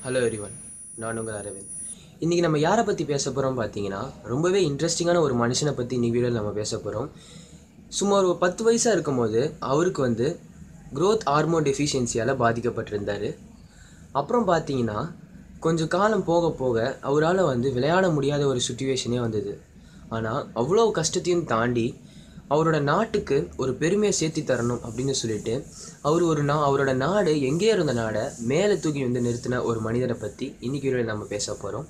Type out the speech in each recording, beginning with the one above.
hello everyone நான் உங்கள் அரவிந்த் இன்றைக்கி நம்ம யாரை பற்றி பேச போகிறோம் பார்த்தீங்கன்னா ரொம்பவே இன்ட்ரெஸ்டிங்கான ஒரு மனுஷனை பற்றி இன்றைக்கி வீடியோவில் நம்ம பேச போகிறோம் சுமார் ஒரு பத்து வயசாக இருக்கும்போது அவருக்கு வந்து growth ஹார்மோன் டெஃபிஷியன்சியால் பாதிக்கப்பட்டிருந்தார் அப்புறம் பார்த்தீங்கன்னா கொஞ்சம் காலம் போக போக அவரால் வந்து விளையாட முடியாத ஒரு சுச்சுவேஷனே வந்தது ஆனால் அவ்வளோ கஷ்டத்தையும் தாண்டி அவரோட நாட்டுக்கு ஒரு பெருமையை சேர்த்தி தரணும் அப்படின்னு சொல்லிட்டு அவர் ஒரு நா அவரோட நாடு எங்கே இருந்த நாடை மேலே தூக்கி வந்து நிறுத்தின ஒரு மனிதரை பற்றி இன்னைக்கு வீடியோவில் நம்ம பேச போகிறோம்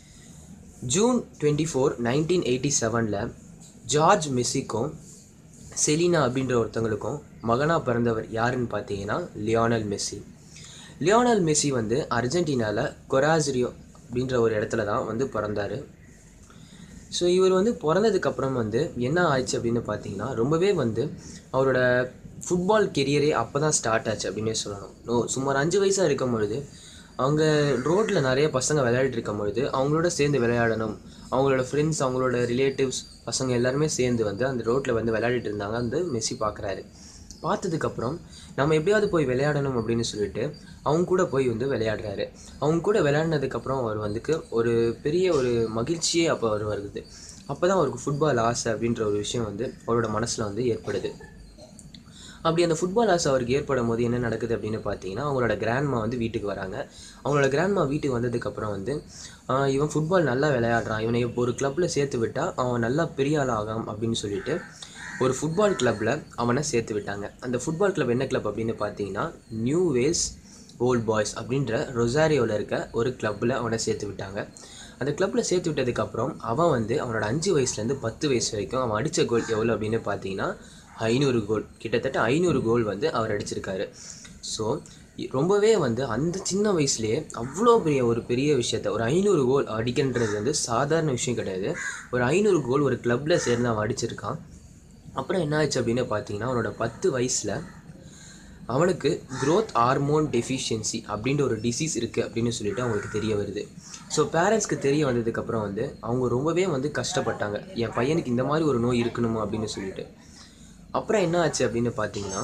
June twenty four nineteen eighty seven George மெஸ்ஸிக்கும் செலினா அப்படின்ற ஒருத்தவங்களுக்கும் மகனாக பிறந்தவர் யாருன்னு பார்த்தீங்கன்னா லியோனல் மெஸ்ஸி லியோனல் மெஸ்ஸி வந்து அர்ஜென்டினாவில் கொராசிரியோ அப்படின்ற ஒரு இடத்துல தான் வந்து பிறந்தார் ஸோ இவர் வந்து பிறந்ததுக்கப்புறம் வந்து என்ன ஆயிடுச்சு அப்படின்னு பார்த்தீங்கன்னா ரொம்பவே வந்து அவரோட ஃபுட்பால் கெரியரே அப்போ தான் ஸ்டார்ட் ஆச்சு அப்படின்னே சொல்லணும் ஓ சுமார் அஞ்சு வயசாக இருக்கும் பொழுது அவங்க ரோட்டில் நிறைய பசங்க விளையாடிட்டு இருக்கும் பொழுது அவங்களோட சேர்ந்து விளையாடணும் அவங்களோட ஃப்ரெண்ட்ஸ் அவங்களோட ரிலேட்டிவ்ஸ் பசங்க எல்லாருமே சேர்ந்து வந்து அந்த ரோட்டில் வந்து விளையாடிட்டு இருந்தாங்க அந்த மெஸ்ஸி பார்க்குறாரு பார்த்ததுக்கப்புறம் நம்ம எப்படியாவது போய் விளையாடணும் அப்படின்னு சொல்லிட்டு அவங்க கூட போய் வந்து விளையாடுறாரு அவங்க கூட விளையாடினதுக்கப்புறம் அவர் வந்துக்கு ஒரு பெரிய ஒரு மகிழ்ச்சியே அப்போ அவர் வருது அப்போ தான் அவருக்கு ஃபுட்பால் ஆசை அப்படின்ற ஒரு விஷயம் வந்து அவரோட மனசில் வந்து ஏற்படுது அப்படி அந்த ஃபுட்பால் ஆசை அவருக்கு ஏற்படும் போது என்ன நடக்குது அப்படின்னு பார்த்தீங்கன்னா அவங்களோட கிராண்ட்மா வந்து வீட்டுக்கு வராங்க அவங்களோட கிராண்ட்மா வீட்டுக்கு வந்ததுக்கப்புறம் வந்து ஆஹ் இவன் ஃபுட்பால் நல்லா விளையாடுறான் இவனை இப்போ ஒரு கிளப்பில் சேர்த்து விட்டால் அவன் நல்லா பெரிய ஆள் ஆகாம் அப்படின்னு சொல்லிட்டு ஒரு ஃபுட்பால் கிளப்பில் அவனை சேர்த்து விட்டாங்க அந்த ஃபுட்பால் கிளப் என்ன கிளப் அப்படின்னு பார்த்தீங்கன்னா நியூ வேஸ் ஓல்ட் பாய்ஸ் அப்படின்ற ரொசாரியோவில் இருக்க ஒரு கிளப்பில் அவனை சேர்த்து விட்டாங்க அந்த கிளப்பில் சேர்த்து விட்டதுக்கப்புறம் அவன் வந்து அவனோட அஞ்சு வயசுலேருந்து பத்து வயசு வரைக்கும் அவன் அடித்த கோல் எவ்வளோ அப்படின்னு பார்த்தீங்கன்னா ஐநூறு கோல் கிட்டத்தட்ட ஐநூறு கோல் வந்து அவர் அடிச்சிருக்காரு ஸோ ரொம்பவே வந்து அந்த சின்ன வயசுலேயே அவ்வளோ பெரிய ஒரு பெரிய விஷயத்த ஒரு ஐநூறு கோல் அடிக்கின்றது வந்து சாதாரண விஷயம் கிடையாது ஒரு ஐநூறு கோல் ஒரு கிளப்பில் சேர்ந்து அவன் அடிச்சிருக்கான் அப்புறம் என்ன ஆச்சு அப்படின்னு பார்த்தீங்கன்னா அவனோட பத்து வயசில் அவனுக்கு growth ஹார்மோன் டெஃபிஷியன்சி அப்படின்ற ஒரு டிசீஸ் இருக்குது அப்படின்னு சொல்லிட்டு அவங்களுக்கு தெரிய வருது ஸோ பேரண்ட்ஸ்க்கு தெரிய வந்ததுக்கப்புறம் வந்து அவங்க ரொம்பவே வந்து கஷ்டப்பட்டாங்க என் பையனுக்கு இந்த மாதிரி ஒரு நோய் இருக்கணுமா அப்படின்னு சொல்லிட்டு அப்புறம் என்ன ஆச்சு அப்படின்னு பார்த்தீங்கன்னா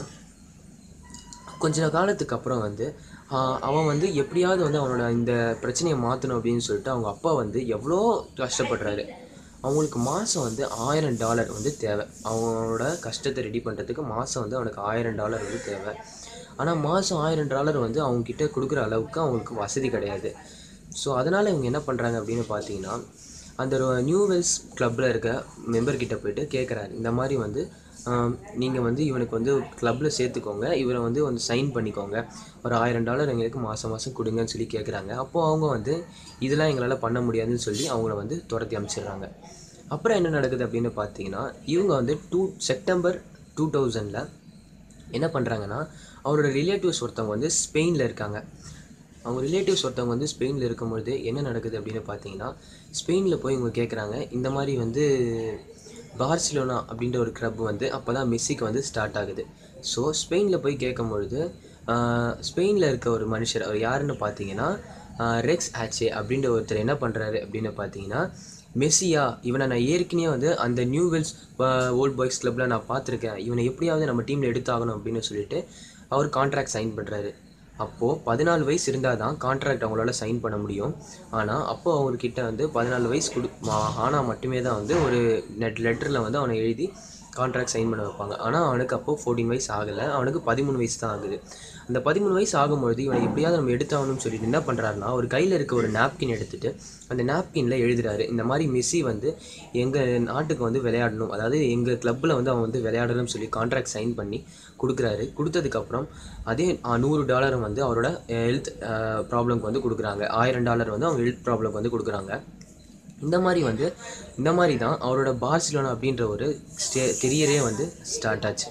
கொஞ்ச காலத்துக்கு அப்புறம் வந்து ஆஹ், அவன் வந்து எப்படியாவது வந்து அவனோட இந்த பிரச்சனையை மாற்றணும் அப்படின்னு சொல்லிட்டு அவங்க அப்பா வந்து எவ்வளோ கஷ்டப்படுறாரு அவங்களுக்கு மாதம் வந்து ஆயிரம் டாலர் வந்து தேவை அவனோட கஷ்டத்தை ரெடி பண்ணுறதுக்கு மாதம் வந்து அவனுக்கு ஆயிரம் டாலர் வந்து தேவை ஆனால் மாதம் ஆயிரம் டாலர் வந்து அவங்கக்கிட்ட கொடுக்குற அளவுக்கு அவங்களுக்கு வசதி கிடையாது ஸோ அதனால் இவங்க என்ன பண்ணுறாங்க அப்படின்னு பார்த்தீங்கன்னா அந்த நியூ வெல்ஸ் கிளப்பில் இருக்க மெம்பர்கிட்ட போயிட்டு கேட்குறாரு இந்த மாதிரி வந்து நீங்கள் வந்து இவனுக்கு வந்து கிளப்பில் சேர்த்துக்கோங்க இவரை வந்து வந்து சைன் பண்ணிக்கோங்க ஒரு ஆயிரம் டாலர் எங்களுக்கு மாதம் மாதம் கொடுங்கன்னு சொல்லி கேட்குறாங்க அப்போது அவங்க வந்து இதெல்லாம் எங்களால் பண்ண முடியாதுன்னு சொல்லி அவங்கள வந்து துரத்தி அனுப்பிச்சிடுறாங்க அப்புறம் என்ன நடக்குது அப்படின்னு பார்த்தீங்கன்னா இவங்க வந்து டூ செப்டம்பர் டூ தௌசண்டில் என்ன பண்ணுறாங்கன்னா அவரோட ரிலேட்டிவ்ஸ் ஒருத்தவங்க வந்து ஸ்பெயினில் இருக்காங்க அவங்க ரிலேட்டிவ்ஸ் ஒருத்தவங்க வந்து ஸ்பெயினில் இருக்கும்பொழுது என்ன நடக்குது அப்படின்னு பார்த்தீங்கன்னா ஸ்பெயினில் போய் இவங்க கேட்குறாங்க இந்த மாதிரி வந்து பார்சிலோனா அப்படின்ற ஒரு கிளப் வந்து அப்போ தான் மெஸ்ஸிக்கு வந்து ஸ்டார்ட் ஆகுது ஸோ ஸ்பெயினில் போய் கேட்கும்பொழுது ஸ்பெயினில் இருக்க ஒரு மனுஷர் அவர் யாருன்னு பார்த்தீங்கன்னா ரெக்ஸ் ஆச்சே அப்படின்ற ஒருத்தர் என்ன பண்ணுறாரு அப்படின்னு பார்த்தீங்கன்னா மெஸ்ஸியா இவனை நான் ஏற்கனவே வந்து அந்த நியூ வெல்ஸ் ஓல்ட் பாய்ஸ் கிளப்பில் நான் பார்த்துருக்கேன் இவனை எப்படியாவது நம்ம டீமில் எடுத்தாகணும் அப்படின்னு சொல்லிட்டு அவர் கான்ட்ராக்ட் சைன் பண்ணுறாரு அப்போது பதினாலு வயசு இருந்தால் தான் கான்ட்ராக்ட் அவங்களால சைன் பண்ண முடியும் ஆனால் அப்போது அவர்கிட்ட வந்து பதினாலு வயசு கொடு ஆனால் மட்டுமே தான் வந்து ஒரு நெட் லெட்டரில் வந்து அவனை எழுதி கான்ட்ராக்ட் சைன் பண்ண வைப்பாங்க ஆனால் அவனுக்கு அப்போது ஃபோர்டீன் வயசு ஆகலை அவனுக்கு பதிமூணு வயசு தான் ஆகுது அந்த பதிமூணு வயசு ஆகும்பொழுது இவனை எப்படியாவது நம்ம எடுத்தாகணும்னு சொல்லிட்டு என்ன பண்ணுறாருன்னா ஒரு கையில் இருக்க ஒரு நாப்கின் எடுத்துட்டு அந்த நாப்கினில் எழுதுறாரு இந்த மாதிரி மெஸ்ஸி வந்து எங்கள் நாட்டுக்கு வந்து விளையாடணும் அதாவது எங்கள் கிளப்பில் வந்து அவன் வந்து விளையாடணும்னு சொல்லி கான்ட்ராக்ட் சைன் பண்ணி கொடுக்குறாரு கொடுத்ததுக்கப்புறம் அதே ஆ, நூறு டாலரும் வந்து அவரோட ஹெல்த் ப்ராப்ளம்க்கு வந்து கொடுக்குறாங்க ஆயிரம் டாலர் வந்து அவங்க ஹெல்த் ப்ராப்ளம்க்கு வந்து கொடுக்குறாங்க இந்த மாதிரி வந்து இந்த மாதிரி தான் அவரோட பார்சிலோனா அப்படின்ற ஒரு ஸ்டே கெரியரே வந்து ஸ்டார்ட் ஆச்சு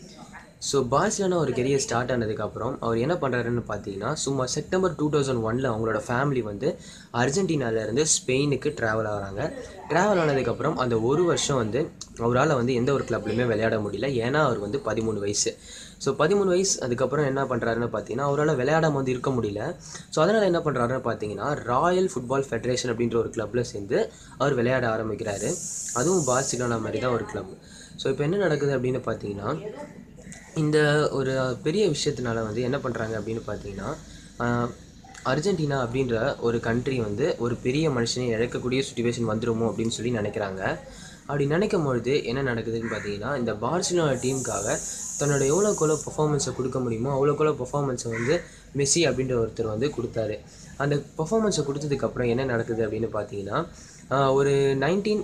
ஸோ பார்சிலோனா ஒரு கெரியர் ஸ்டார்ட் ஆனதுக்கப்புறம் அவர் என்ன பண்ணுறாருன்னு பார்த்தீங்கன்னா சும்மா செப்டம்பர் டூ தௌசண்ட் ஒனில் அவங்களோட ஃபேமிலி வந்து அர்ஜென்டினாலேருந்து ஸ்பெயினுக்கு ட்ராவல் ஆகுறாங்க ட்ராவல் ஆனதுக்கப்புறம் அந்த ஒரு வருஷம் வந்து அவரால் வந்து எந்த ஒரு கிளப்லையுமே விளையாட முடியல ஏன்னா அவர் வந்து பதிமூணு வயசு ஸோ பதிமூணு வயசு அதுக்கப்புறம் என்ன பண்ணுறாருன்னு பார்த்தீங்கன்னா அவரால் விளையாடாம வந்து இருக்க முடியல ஸோ அதனால் என்ன பண்ணுறாருன்னு பார்த்தீங்கன்னா ராயல் ஃபுட்பால் ஃபெடரேஷன் அப்படின்ற ஒரு கிளப்பில் சேர்ந்து அவர் விளையாட ஆரம்பிக்கிறாரு அதுவும் பார்சிலோனா மாதிரி தான் ஒரு கிளப் ஸோ இப்போ என்ன நடக்குது அப்படின்னு பார்த்தீங்கன்னா இந்த ஒரு பெரிய விஷயத்தினால வந்து என்ன பண்ணுறாங்க அப்படின்னு பார்த்தீங்கன்னா ஆஹ், அர்ஜென்டினா அப்படின்ற ஒரு கண்ட்ரி வந்து ஒரு பெரிய மனுஷனை இழக்கக்கூடிய சுச்சுவேஷன் வந்துருமோ அப்படின்னு சொல்லி நினைக்கிறாங்க அப்படி நினைக்கும் பொழுது என்ன நடக்குதுன்னு பார்த்தீங்கன்னா இந்த பார்சிலோனா டீமுக்காக தன்னோட எவ்வளோக்கு எவ்வளோ பர்ஃபார்மன்ஸை கொடுக்க முடியுமோ அவ்வளோக்கு எவ்வளோ பர்ஃபார்மன்ஸை வந்து மெஸ்ஸி அப்படின்ற ஒருத்தர் வந்து கொடுத்தாரு அந்த பர்ஃபார்மன்ஸை கொடுத்ததுக்கப்புறம் என்ன நடக்குது அப்படின்னு பார்த்தீங்கன்னா ஆஹ் ஒரு நைன்டீன்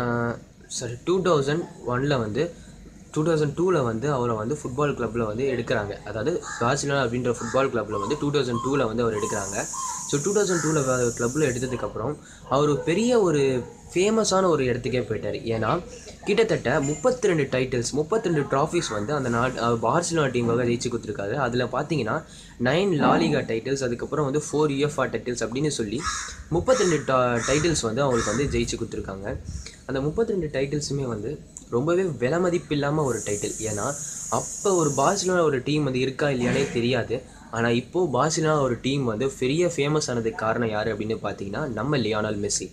சாரி டூ தௌசண்ட் ஒனில் வந்து டூ தௌசண்ட் டூவில் வந்து அவரை வந்து ஃபுட்பால் கிளப்பில் வந்து எடுக்கிறாங்க அதாவது பார்சிலோனா அப்படின்ற ஃபுட்பால் கிளப்பில் வந்து டூ தௌசண்ட் டூவில் வந்து அவர் எடுக்கிறாங்க ஸோ டூ தௌசண்ட் டூவில் கிளப்பில் எடுத்ததுக்கப்புறம் அவர் ஒரு பெரிய ஒரு ஃபேமஸான ஒரு இடத்துக்கே போயிட்டார் ஏன்னா கிட்டத்தட்ட முப்பத்தி ரெண்டு டைட்டில்ஸ் முப்பத்தி ரெண்டு ட்ராஃபிஸ் வந்து அந்த நாட் பார்சிலோனா டீமுக்காக ஜெயிச்சு கொடுத்துருக்காரு அதில் பார்த்தீங்கன்னா நைன் லாலிகா டைட்டில்ஸ் அதுக்கப்புறம் வந்து ஃபோர் யூஎஃப்ஆ டைட்டில்ஸ் அப்படின்னு சொல்லி முப்பத்தி ரெண்டு டைட்டில்ஸ் வந்து அவங்களுக்கு வந்து ஜெயிச்சு கொடுத்துருக்காங்க அந்த முப்பத்தி ரெண்டு டைட்டில்ஸுமே வந்து ரொம்பவே விலை மதிப்பு இல்லாமல் ஒரு டைட்டில் ஏன்னா அப்போ ஒரு பார்சிலோனா ஒரு டீம் வந்து இருக்கா இல்லையானே தெரியாது ஆனால் இப்போது பார்சிலோனா ஒரு டீம் வந்து பெரிய ஃபேமஸ் ஆனதுக்கு காரணம் யார் அப்படின்னு பார்த்தீங்கன்னா நம்ம லியோனல் மெஸ்ஸி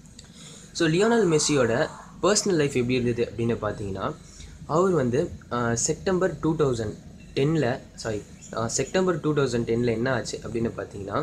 ஸோ லியோனல் மெஸ்ஸியோட பர்சனல் லைஃப் எப்படி இருந்தது அப்படின்னு பார்த்தீங்கன்னா அவர் வந்து ஆஹ், செப்டம்பர் டூ தௌசண்ட் டென்னில் சாரி செப்டம்பர் டூ தௌசண்ட் டென்னில் என்ன ஆச்சு அப்படின்னு பார்த்தீங்கன்னா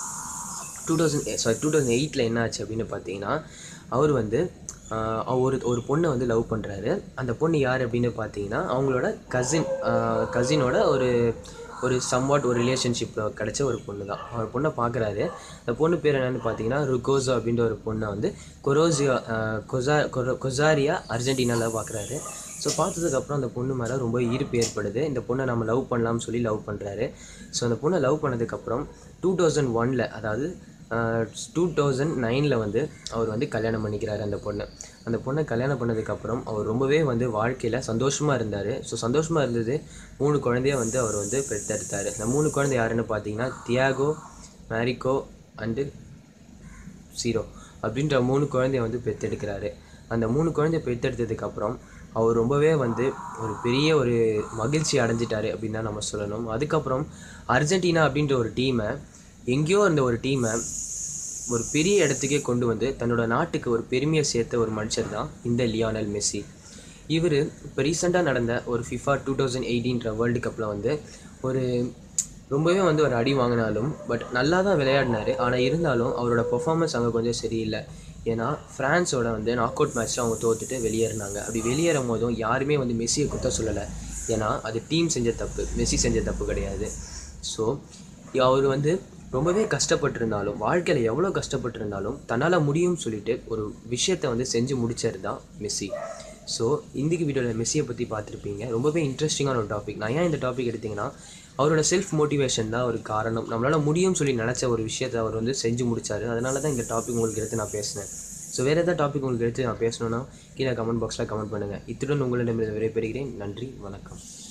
two thousand sorry two thousand எயிட்டில் என்ன ஆச்சு அப்படின்னு பார்த்தீங்கன்னா அவர் வந்து ஆஹ், ஒரு ஒரு பொண்ணை வந்து லவ் பண்ணுறாரு அந்த பொண்ணு யார் அப்படின்னு பார்த்தீங்கன்னா அவங்களோட கசின் கசினோட ஒரு ஒரு சம்வாட் ஒரு ரிலேஷன்ஷிப்பில் கிடைச்ச ஒரு பொண்ணு தான் அவர் பொண்ணை பார்க்குறாரு அந்த பொண்ணு பேர் என்னன்னு பார்த்தீங்கன்னா ருகோசோ அப்படின்ற ஒரு பொண்ணை வந்து கொரோசியா ஆஹ், கொசா கொரோ கொசாரியா அர்ஜென்டினாவில் பார்க்குறாரு ஸோ பார்த்ததுக்கப்புறம் அந்த பொண்ணு மேலே ரொம்ப ஈர்ப்பு ஏற்படுது இந்த பொண்ணை நம்ம லவ் பண்ணலாம்னு சொல்லி லவ் பண்ணுறாரு ஸோ அந்த பொண்ணை லவ் பண்ணதுக்கப்புறம் டூ தௌசண்ட் ஒனில் அதாவது டூ தௌசண்ட் நைனில் வந்து அவர் வந்து கல்யாணம் பண்ணிக்கிறாரு அந்த பொண்ணை அந்த பொண்ணை கல்யாணம் பண்ணதுக்கப்புறம் அவர் ரொம்பவே வந்து வாழ்க்கையில் சந்தோஷமாக இருந்தார் ஸோ சந்தோஷமாக இருந்தது மூணு குழந்தைய வந்து அவர் வந்து பெற்றெடுத்தார் அந்த மூணு குழந்தை யாருன்னு பார்த்தீங்கன்னா தியாகோ மேரிகோ அண்டு சீரோ அப்படின்ற மூணு குழந்தைய வந்து பெற்றெடுக்கிறாரு அந்த மூணு குழந்தைய பெற்றெடுத்ததுக்கு அப்புறம் அவர் ரொம்பவே வந்து ஒரு பெரிய ஒரு மகிழ்ச்சி அடைஞ்சிட்டாரு அப்படின்னு தான் நம்ம சொல்லணும் அதுக்கப்புறம் அர்ஜென்டினா அப்படின்ற ஒரு டீமை எங்கேயோ இருந்த ஒரு டீமை ஒரு பெரிய இடத்துக்கே கொண்டு வந்து தன்னோட நாட்டுக்கு ஒரு பெருமையை சேர்த்த ஒரு மனுஷர் தான் இந்த லியோனல் மெஸ்ஸி இவர் இப்போ ரீசெண்டாக நடந்த ஒரு ஃபிஃபா டூ தௌசண்ட் எயிட்டீன்ற வேர்ல்டு கப்பில் வந்து ஒரு ரொம்பவே வந்து ஒரு அடி வாங்கினாலும் பட் நல்லா தான் விளையாடினாரு ஆனால் இருந்தாலும் அவரோட பெர்ஃபார்மன்ஸ் அங்கே கொஞ்சம் சரியில்லை ஏன்னா ஃப்ரான்ஸோட வந்து நாக் அவுட் மேட்ச்சில் அவங்க தோத்துட்டு வெளியேறினாங்க அப்படி வெளியேறும் போதும் யாருமே வந்து மெஸ்ஸியை குத்த சொல்லலை ஏன்னா அது டீம் செஞ்ச தப்பு மெஸ்ஸி செஞ்ச தப்பு கிடையாது ஸோ அவர் வந்து ரொம்பவே கஷ்டப்பட்டிருந்தாலும் வாழ்க்கையில் எவ்வளோ கஷ்டப்பட்டிருந்தாலும் தன்னால் முடியும்னு சொல்லிட்டு ஒரு விஷயத்தை வந்து செஞ்சு முடிச்சது தான் மெஸ்ஸி ஸோ இன்றைக்கி வீடியோவில் மெஸ்ஸியை பற்றி பார்த்துருப்பீங்க ரொம்பவே இன்ட்ரெஸ்டிங்கான ஒரு டாபிக் நான் ஏன் இந்த டாபிக் எடுத்தீங்கன்னா அவரோட செல்ஃப் மோட்டிவேஷன் தான் ஒரு காரணம் நம்மளால் முடியும்னு சொல்லி நினச்ச ஒரு விஷயத்தை அவர் வந்து செஞ்சு முடிச்சாரு அதனால தான் இந்த டாபிக் உங்களுக்கு எடுத்து நான் பேசினேன் ஸோ வேறு ஏதாவது டாபிக் உங்களுக்கு எடுத்து நான் பேசணுன்னா கீழே கமெண்ட் பாக்ஸில் கமெண்ட் பண்ணுங்கள் இத்துடன் உங்களிடமிருந்து விடைபெறுகிறேன் நன்றி வணக்கம்